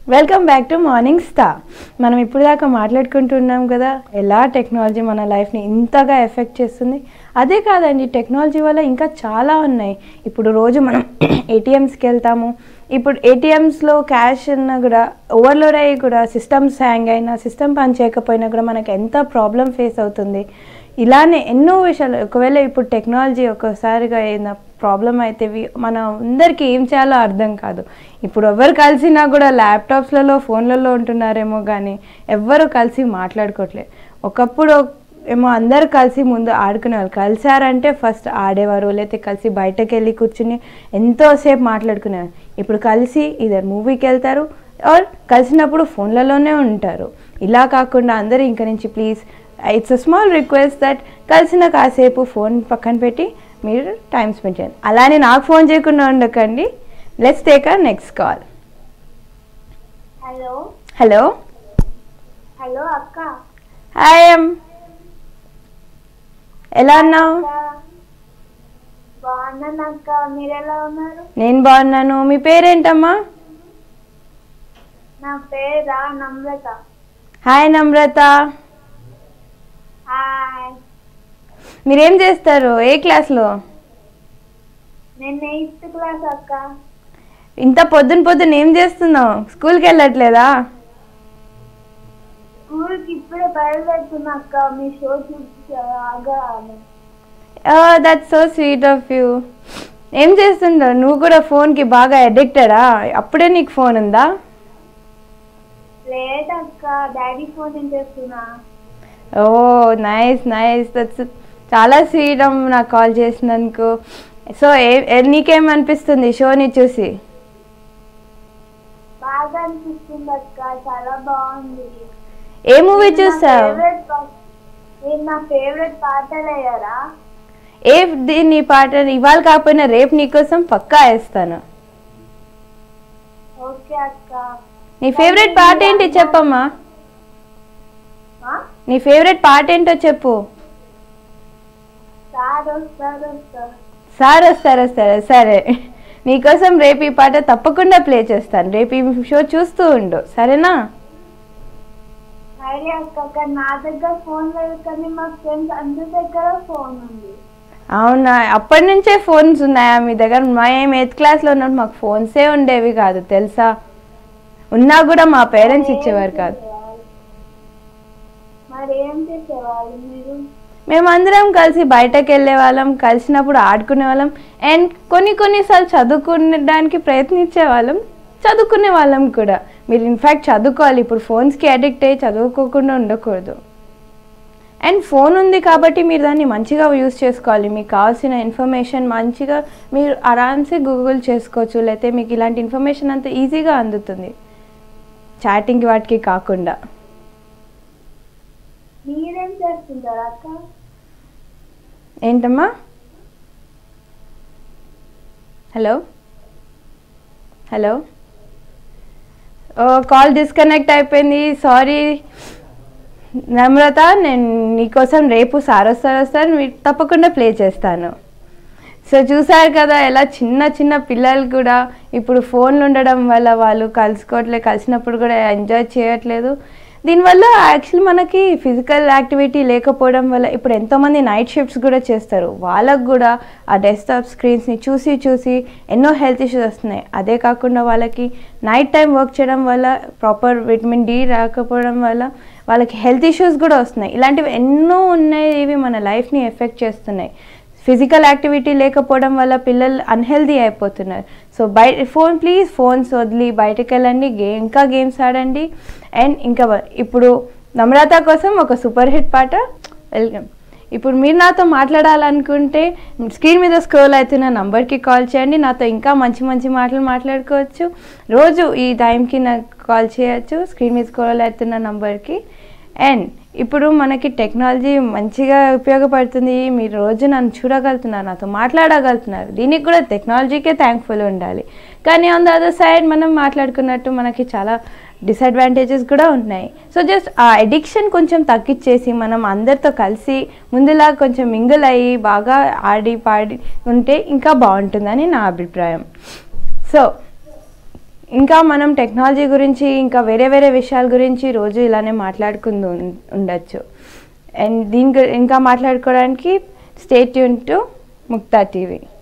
Welcome back to morning స్టా మనం ఇప్పుడు దాకా మాట్లాడుకుంటున్నాం కదా ఎలా టెక్నాలజీ మన లైఫ్ని ఇంతగా ఎఫెక్ట్ చేస్తుంది అదే కాదండి టెక్నాలజీ వల్ల ఇంకా చాలా ఉన్నాయి ఇప్పుడు రోజు మనం ఏటీఎంస్కి వెళ్తాము ఇప్పుడు ఏటీఎంస్లో క్యాష్ ఉన్నా కూడా ఓవర్లోడ్ అయ్యి కూడా సిస్టమ్స్ హ్యాంగ్ అయినా సిస్టమ్ పని చేయకపోయినా కూడా మనకు ఎంత ప్రాబ్లం ఫేస్ అవుతుంది ఇలానే ఎన్నో విషయాలు ఒకవేళ ఇప్పుడు టెక్నాలజీ ఒక్కసారిగా ఏదైనా ప్రాబ్లం అయితే వి- మన అందరికీ ఏం చేయాలో అర్థం కాదు ఇప్పుడు ఎవరు కలిసినా కూడా ల్యాప్టాప్స్లలో ఫోన్లలో ఉంటున్నారేమో కానీ ఎవ్వరు కలిసి మాట్లాడుకోవట్లేదు ఒకప్పుడు ఏమో అందరు కలిసి ముందు ఆడుకునేవాళ్ళు కలిసారంటే ఫస్ట్ ఆడేవారు లేకపోతే కలిసి బయటకు వెళ్ళి కూర్చుని ఎంతోసేపు మాట్లాడుకునేవారు ఇప్పుడు కలిసి ఇద్దరు మూవీకి వెళ్తారు ఆర్ కలిసినప్పుడు ఫోన్లలోనే ఉంటారు ఇలా కాకుండా అందరూ ఇంక నుంచి please it's a small request that కలిసిన కాసేపు ఫోన్ పక్కన పెట్టి మీరు టైం స్పెండ్ చేయండి అలానే నాకు ఫోన్ చేయకుండా ఉండకండి let's take our next call hello hello hello అక్క హాయ్ ఎమ్ ఎలా ఉన్నావు అక్క. బాగున్నాను అక్క మీరు ఎలా ఉన్నారు నేను బాగున్నాను మీ పేరేంటమ్మా నా పేరా నమ్రత హాయ్ నమ్రత హాయ్ మీరేం చేస్తారు ఏ క్లాస్లో నేను ఎయిత్ క్లాస్ అక్క ఇంత పొద్దున పొద్దున ఏం చేస్తున్నావు స్కూల్కి వెళ్ళట్లేదా స్కూల్కి ఇప్పుడే బయలుదేరుతున్నా అక్క మీ షో చూసాగా that's so sweet of you ఏం చేస్తుంటావు నువ్వు కూడా ఫోన్కి బాగా అడిక్టెడా అప్పుడే నీకు ఫోన్ ఉందా లేదక్క డాడీ ఫోన్ ఏం చేస్తున్నా ఓ నైస్ నైస్ దట్స్ చాలా స్వీట్ అమ్మ నాకు కాల్ చేసినందుకు సో ఏ ఏ- నీకేమనిపిస్తుంది షోని చూసి బాగా అనిపిస్తుంది అక్క చాలా బాగుంది ఏ మూవీ మీరు నా చూసావు favorite పా- మీరు నా ఫేవరెట్ పాటలు అయ్యారా ఏ దీన్ని పాట ఇవాళ కాకపోయినా రేపు నీకోసం పక్కా వేస్తాను ఓకే అక్క నీ ఫేవరెట్ పాట ఏంటి చెప్పమ్మా ఆ? నీ ఫేవరెట్ పాట ఏంటో చెప్పు సార్ వస్తారు వస్తారు సార్ వస్తారు వస్తారు సరే నీకోసం రేపు ఈ పాట తప్పకుండా ప్లే చేస్తాను రేపు ఈ షో చూస్తూ ఉండు సరేనా సరే అక్క కానీ నా దగ్గర ఫోన్ లేదు కానీ మా ఫ్రెండ్స్ అందరి దగ్గర ఫోన్ ఉంది అవునా అప్పటి నుంచే ఫోన్స్ ఉన్నాయా మీ దగ్గర మేము ఎయిత్ క్లాస్లో ఉన్నప్పుడు మాకు ఫోన్సే ఉండేవి కాదు తెలుసా ఉన్నా కూడా మా పేరెంట్స్ ఇచ్చేవారు కాదు మరి ఏం చేసేవాళ్ళు మీరు మేమందరం కలిసి బయటకు వెళ్ళే వాళ్ళం కలిసినప్పుడు ఆడుకునే వాళ్ళం అండ్ కొన్ని కొన్నిసార్లు చదువుకునేడానికి ప్రయత్నించే వాళ్ళం చదువుకునే వాళ్ళం కూడా మీరు ఇన్ఫ్యాక్ట్ చదువుకోవాలి ఇప్పుడు ఫోన్స్కి అడిక్ట్ అయ్యి చదువుకోకుండా ఉండకూడదు అండ్ ఫోన్ ఉంది కాబట్టి మీరు దాన్ని మంచిగా యూస్ చేసుకోవాలి మీకు కావాల్సిన ఇన్ఫర్మేషన్ మంచిగా మీరు ఆరామ్సే గూగుల్ చేసుకోవచ్చు లేకపోతే మీకు ఇలాంటి ఇన్ఫర్మేషన్ అంతా ఈజీగా అందుతుంది చాటింగ్ వాటికి కాకుండా మీరేం చేస్తుంటారు అక్క ఏంటమ్మా హలో హలో కాల్ డిస్కనెక్ట్ అయిపోయింది సారీ నమ్రత నేను నీకోసం రేపు సార్ వస్తారు వస్తారు మీరు తప్పకుండా ప్లే చేస్తాను సో చూసారు కదా ఎలా చిన్న చిన్న పిల్లలు కూడా ఇప్పుడు ఫోన్లు ఉండడం వల్ల వాళ్ళు కలుసుకోవట్లేదు కలిసినప్పుడు కూడా ఎంజాయ్ చేయట్లేదు దీనివల్ల యాక్చువల్లీ మనకి ఫిజికల్ యాక్టివిటీ లేకపోవడం వల్ల ఇప్పుడు ఎంతోమంది నైట్ షిఫ్ట్స్ కూడా చేస్తారు వాళ్ళకు కూడా ఆ డెస్క్టాప్ స్క్రీన్స్ని చూసి చూసి ఎన్నో హెల్త్ ఇష్యూస్ వస్తున్నాయి అదే కాకుండా వాళ్ళకి నైట్ టైం వర్క్ చేయడం వల్ల ప్రాపర్ విటమిన్ డి రాకపోవడం వల్ల వాళ్ళకి హెల్త్ ఇష్యూస్ కూడా వస్తున్నాయి ఇలాంటివి ఎన్నో ఉన్నాయి ఇవి మన లైఫ్ని ఎఫెక్ట్ చేస్తున్నాయి ఫిజికల్ యాక్టివిటీ లేకపోవడం వల్ల పిల్లలు అన్హెల్దీ అయిపోతున్నారు సో బయ ఫోన్ ప్లీజ్ ఫోన్స్ వదిలి బయటకు వెళ్ళండి గే ఇంకా గేమ్స్ ఆడండి అండ్ ఇంకా వ- ఇప్పుడు నమ్రత కోసం ఒక సూపర్ హిట్ పాట వెల్కమ్ ఇప్పుడు మీరు నాతో మాట్లాడాలనుకుంటే స్క్రీన్ మీద స్క్రోల్ అవుతున్న నంబర్కి కాల్ చేయండి నాతో ఇంకా మంచి మంచి మాటలు మాట్లాడుకోవచ్చు రోజు ఈ టైంకి నాకు కాల్ చేయొచ్చు స్క్రీన్ మీద స్క్రోల్ అవుతున్న నంబర్కి అండ్ ఇప్పుడు మనకి టెక్నాలజీ మంచిగా ఉపయోగపడుతుంది మీరు రోజు నన్ను చూడగలుగుతున్నారు నాతో మాట్లాడగలుగుతున్నారు దీనికి కూడా టెక్నాలజీకే థ్యాంక్ఫుల్ ఉండాలి కానీ ఆన్ ద అదర్ సైడ్ మనం మాట్లాడుకున్నట్టు మనకి చాలా డిసడ్వాంటేజెస్ కూడా ఉన్నాయి సో జస్ట్ ఆ అడిక్షన్ కొంచెం తగ్గించేసి మనం అందరితో కలిసి ముందులా కొంచెం మింగిల్ అయ్యి బాగా ఆడి పాడి ఉంటే ఇంకా బాగుంటుందని నా అభిప్రాయం సో ఇంకా మనం టెక్నాలజీ గురించి ఇంకా వేరే వేరే విషయాల గురించి రోజు ఇలానే మాట్లాడుకుంటూ ఉం- ఉండొచ్చు అండ్ దీని గు- ఇంకా మాట్లాడుకోవడానికి స్టేట్ యూన్ టు ముక్తా టీవీ